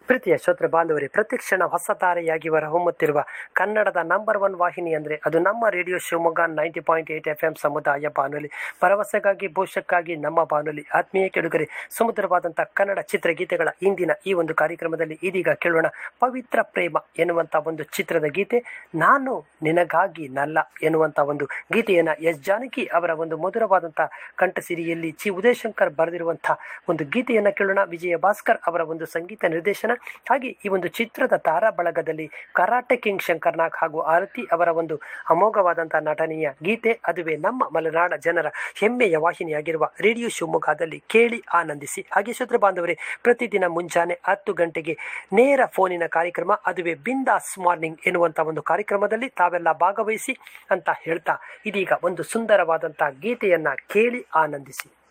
ಪ್ರೀತಿಯ ಶ್ರೋತೃ ಬಾಂಧವರೇ ಪ್ರತಿಕ್ಷಣ ಹೊಸ ತಾರೆಯಾಗಿ ಹೊರಹೊಮ್ಮುತ್ತಿರುವ ಕನ್ನಡದ ನಂಬರ್ ಒನ್ ವಾಹಿನಿ ಅಂದರೆ ಅದು ನಮ್ಮ radio Shivamogga ninety point eight F M ಸಮುದಾಯ ಬಾನುಲಿ ಭರವಸೆಗಾಗಿ ಭವಿಷ್ಯಕ್ಕಾಗಿ ನಮ್ಮ ಬಾನುಲಿ ಆತ್ಮೀಯ ಕೆಡುಗರೆ ಸುಮಧುರವಾದಂಥ ಕನ್ನಡ ಚಿತ್ರಗೀತೆಗಳ ಇಂದಿನ ಈ ಒಂದು ಕಾರ್ಯಕ್ರಮದಲ್ಲಿ ಇದೀಗ ಕೇಳೋಣ ಪವಿತ್ರ ಪ್ರೇಮ ಎನ್ನುವಂಥ ಒಂದು ಚಿತ್ರದ ಗೀತೆ ನಾನು ನಿನಗಾಗಿ ನಲ್ಲ ಎನ್ನುವಂಥ ಒಂದು ಗೀತೆಯನ್ನು ಎಸ್ ಜಾನಕಿ ಅವರ ಒಂದು ಮಧುರವಾದಂಥ ಕಂಠಸಿರಿಯಲ್ಲಿ ಚಿ ಉದಯಶಂಕರ್ ಬರೆದಿರುವಂಥ ಒಂದು ಗೀತೆಯನ್ನು ಕೇಳೋಣ ವಿಜಯ ಭಾಸ್ಕರ್ ಅವರ ಒಂದು ಸಂಗೀತ ನಿರ್ದೇಶನ ಹಾಗೆ ಈ ಒಂದು ಚಿತ್ರದ ತಾರಾ ಬಳಗದಲ್ಲಿ ಕರಾಟೆ ಕಿಂಗ್ ಶಂಕರ್ನಾಗ್ ಹಾಗೂ ಆರತಿ ಅವರ ಒಂದು ಅಮೋಘವಾದಂತಹ ನಟನೆಯ ಗೀತೆ ಅದುವೇ ನಮ್ಮ ಮಲೆನಾಡ ಜನರ ಹೆಮ್ಮೆಯ ವಾಹಿನಿಯಾಗಿರುವ ರೇಡಿಯೋ ಶಿವಮೊಗ್ಗದಲ್ಲಿ ಕೇಳಿ ಆನಂದಿಸಿ ಹಾಗೆ ಶ್ರೋತೃ ಬಾಂಧವರೇ ಪ್ರತಿದಿನ ಮುಂಜಾನೆ ಹತ್ತು ಗಂಟೆಗೆ ನೇರ ಫೋನಿನ ಕಾರ್ಯಕ್ರಮ ಅದುವೇ ಬಿಂದಾಸ್ ಮಾರ್ನಿಂಗ್ ಎನ್ನುವಂಥ ಒಂದು ಕಾರ್ಯಕ್ರಮದಲ್ಲಿ ತಾವೆಲ್ಲ ಭಾಗವಹಿಸಿ ಅಂತ ಹೇಳ್ತಾ ಇದೀಗ ಒಂದು ಸುಂದರವಾದಂಥ ಗೀತೆಯನ್ನ ಕೇಳಿ ಆನಂದಿಸಿ